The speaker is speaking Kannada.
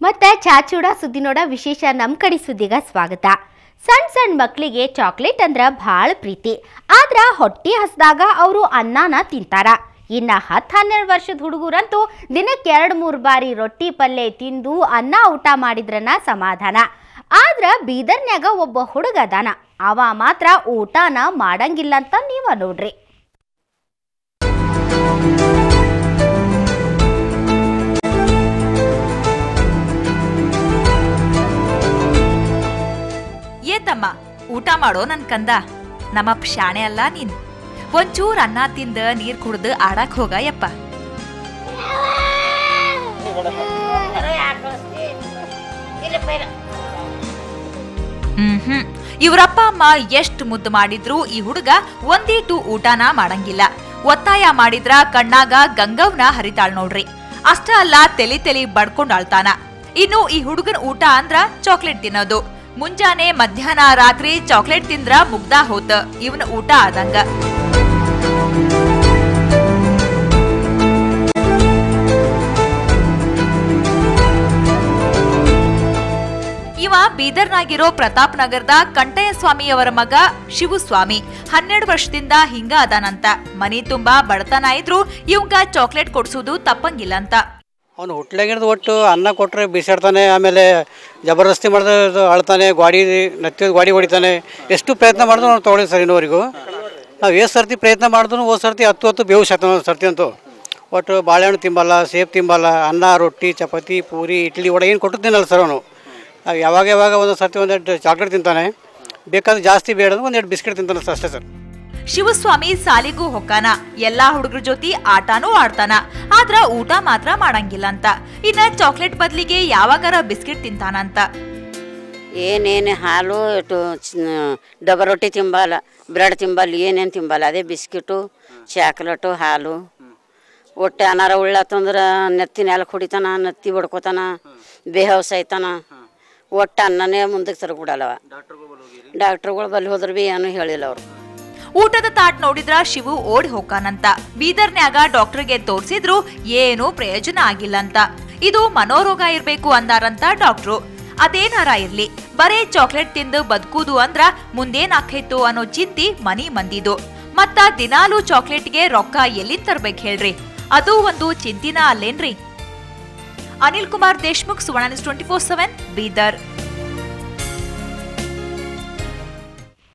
ಮತ್ತೆ ಚಾಚೂಡ ಸುದ್ದಿ ನೋಡ ವಿಶೇಷ ನಮ್ಮ ಕಡೆ ಸುದ್ದಿಗ ಸ್ವಾಗತ ಸಣ್ಣ ಸಣ್ಣ ಮಕ್ಕಳಿಗೆ ಚಾಕ್ಲೇಟ್ ಅಂದ್ರ ಭಾಳ ಪ್ರೀತಿ ಆದ್ರ ಹೊಟ್ಟಿ ಹಸ್ದಾಗ ಅವರು ಅನ್ನನ ತಿಂತಾರ ಇನ್ನ ಹತ್ತು ಹನ್ನೆರಡು ವರ್ಷದ ಹುಡುಗರಂತೂ ದಿನಕ್ಕೆ ಎರಡು ಮೂರು ಬಾರಿ ರೊಟ್ಟಿ ಪಲ್ಯ ತಿಂದು ಅನ್ನ ಊಟ ಮಾಡಿದ್ರನ ಸಮಾಧಾನ ಆದ್ರ ಬೀದರ್ನ್ಯಾಗ ಒಬ್ಬ ಹುಡುಗ ಅದಾನ ಅವ ಮಾತ್ರ ಊಟನ ಮಾಡಂಗಿಲ್ಲ ಅಂತ ನೀವ ನೋಡ್ರಿ ಏ ತಮ್ಮ ಊಟ ಮಾಡೋ ನನ್ ಕಂದ ನಮ್ಮಪ್ಪ ಶಾಣೆ ಅಲ್ಲ ನೀನ್ ಒಂಚೂರ್ ಅನ್ನ ತಿಂದ ನೀರ್ ಕುಡ್ದು ಆಡಕ್ ಹೋಗ ಯಪ್ಪ ಹ್ಮ್ ಹ್ಮ್ ಇವ್ರಪ್ಪ ಅಮ್ಮ ಎಷ್ಟ್ ಮುದ್ದು ಮಾಡಿದ್ರು ಈ ಹುಡುಗ ಒಂದೀಟು ಊಟನ ಮಾಡಂಗಿಲ್ಲ ಒತ್ತಾಯ ಮಾಡಿದ್ರ ಕಣ್ಣಾಗ ಗಂಗವ್ನ ಹರಿತಾಳ್ ನೋಡ್ರಿ ಅಷ್ಟ ಅಲ್ಲ ತೆಲಿ ತೆಲಿ ಬಡ್ಕೊಂಡ್ ಅಳ್ತಾನ ಇನ್ನು ಈ ಹುಡುಗನ ಊಟ ಅಂದ್ರ ಚಾಕ್ಲೇಟ್ ತಿನ್ನೋದು ಮುಂಜಾನೆ ಮಧ್ಯಾಹ್ನ ರಾತ್ರಿ ಚಾಕ್ಲೇಟ್ ತಿಂದ್ರ ಮುಗ್ದ ಹೋತ ಇವನ ಊಟ ಆದಂಗ ಇವ ಬೀದರ್ನಾಗಿರೋ ಪ್ರತಾಪ್ ನಗರದ ಕಂಟಯ್ಯ ಸ್ವಾಮಿಯವರ ಮಗ ಶಿವಸ್ವಾಮಿ ಹನ್ನೆರಡು ವರ್ಷದಿಂದ ಹಿಂಗ ಅದಾನಂತ ಮನಿ ತುಂಬಾ ಬಡತನ ಇದ್ರು ಇವಂಗ ಚಾಕ್ಲೇಟ್ ಕೊಡ್ಸುದು ತಪ್ಪಂಗಿಲ್ಲ ಅಂತ ಅವನು ಹುಟ್ಲಾಗಿರೋದು ಒಟ್ಟು ಅನ್ನ ಕೊಟ್ಟರೆ ಬಿಸಾಡ್ತಾನೆ ಆಮೇಲೆ ಜಬರ್ದಸ್ತಿ ಮಾಡಿದ್ರೆ ಅಳ್ತಾನೆ ಗಾಡಿ ನತ್ತಿದ ಗಾಡಿ ಹೊಡಿತಾನೆ ಎಷ್ಟು ಪ್ರಯತ್ನ ಮಾಡಿದ್ರು ನಾವು ತೊಗೊಳಿ ಸರ್ ಇನ್ನೋವರೆಗೂ ನಾವು ಎಷ್ಟು ಸರ್ತಿ ಪ್ರಯತ್ನ ಮಾಡಿದ್ರು ಹೋದ ಸರ್ತಿ ಹತ್ತು ಹತ್ತು ಬೇವು ಶಾತ ಸರ್ತಿ ಅಂತೂ ಒಟ್ಟು ಬಾಳೆಹಣ್ಣು ತಿಂಬಲ್ಲ ಸೇಬು ತಿಂಬಲ್ಲ ಅನ್ನ ರೊಟ್ಟಿ ಚಪಾತಿ ಪೂರಿ ಇಡ್ಲಿ ವಡೆ ಏನು ಕೊಟ್ಟು ತಿನ್ನಲ್ಲ ಸರ್ ಅವನು ನಾವು ಯಾವಾಗ ಯಾವಾಗ ಒಂದು ಸರ್ತಿ ಒಂದೆರಡು ಚಾಕ್ಲೇಟ್ ತಿಂತಾನೆ ಬೇಕಾದ್ರೆ ಜಾಸ್ತಿ ಬೇಡ ಒಂದೆರಡು ಬಿಸ್ಕೆಟ್ ತಿಂತಾನೆ ಸರ್ ಅಷ್ಟೇ ಸರ್ ಶಿವಸ್ವಾಮಿ ಸಾಲಿಗೂ ಹೊಕ್ಕಾನ ಎಲ್ಲಾ ಹುಡುಗರ ಜೊತೆ ಆಟನೂ ಆಡ್ತಾನ ಆದ್ರ ಊಟ ಮಾತ್ರ ಮಾಡಂಗಿಲ್ಲ ಅಂತ ಇನ್ನ ಚಾಕ್ಲೇಟ್ ಬದ್ಲಿಗೆ ಯಾವಾಗಾರ ಬಿಸ್ಕೆಟ್ ತಿಂತಾನಂತ ಏನೇನು ಹಾಲು ಇಟ್ಟು ಡಬಲ್ ರೊಟ್ಟಿ ತಿಂಬಲ್ಲ ಬ್ರೆಡ್ ತಿಂಬಲ್ಲ ಏನೇನು ತಿಂಬಲ್ಲ ಅದೇ ಬಿಸ್ಕಿಟು ಚಾಕ್ಲೇಟು ಹಾಲು ಒಟ್ಟೆ ಅನಾರ ಉಳ್ಳತ್ತಂದ್ರೆ ನೆತ್ತಿ ನೆಲಕ್ಕೆ ಹೊಡಿತಾನ ನೆತ್ತಿ ಬಡ್ಕೋತಾನ ಬೇಹವ್ಸ ಆಯ್ತಾನ ಒಟ್ಟು ಅನ್ನನೇ ಮುಂದಕ್ಕೆ ಸರಬಿಡಲ್ಲವ ಡಾಕ್ಟ್ರುಗಳು ಬಲ್ಲಿ ಹೋದ್ರೆ ಭೀ ಏನೂ ಹೇಳಿಲ್ಲ ಅವರು ಊಟದ ತಾಟ್ ನೋಡಿದ್ರ ಶಿವು ಓಡಿ ಹೋಕಾನಂತ ಬೀದರ್ನ್ಯಾಗ ಡಾಕ್ಟರ್ಗೆ ತೋರ್ಸಿದ್ರು ಏನೂ ಪ್ರಯೋಜನ ಆಗಿಲ್ಲಂತ ಇದು ಮನೋರೋಗ ಇರ್ಬೇಕು ಅಂದಾರಂತ ಡಾಕ್ಟ್ರು ಅದೇನಾರ ಇರ್ಲಿ ಬರೇ ಚಾಕ್ಲೇಟ್ ತಿಂದು ಬದುಕುದು ಅಂದ್ರ ಮುಂದೇನ್ ಆಕೈತು ಅನ್ನೋ ಚಿಂತಿ ಮನಿ ಮಂದಿದು ಮತ್ತ ದಿನಾಲೂ ಚಾಕ್ಲೇಟ್ಗೆ ರೊಕ್ಕ ಎಲ್ಲಿಂದ ತರ್ಬೇಕು ಹೇಳ್ರಿ ಅದು ಒಂದು ಚಿಂತಿನ ಅಲ್ಲೇನ್ರಿ Anil Kumar Deshmukh Suvarna twenty four seven Bidar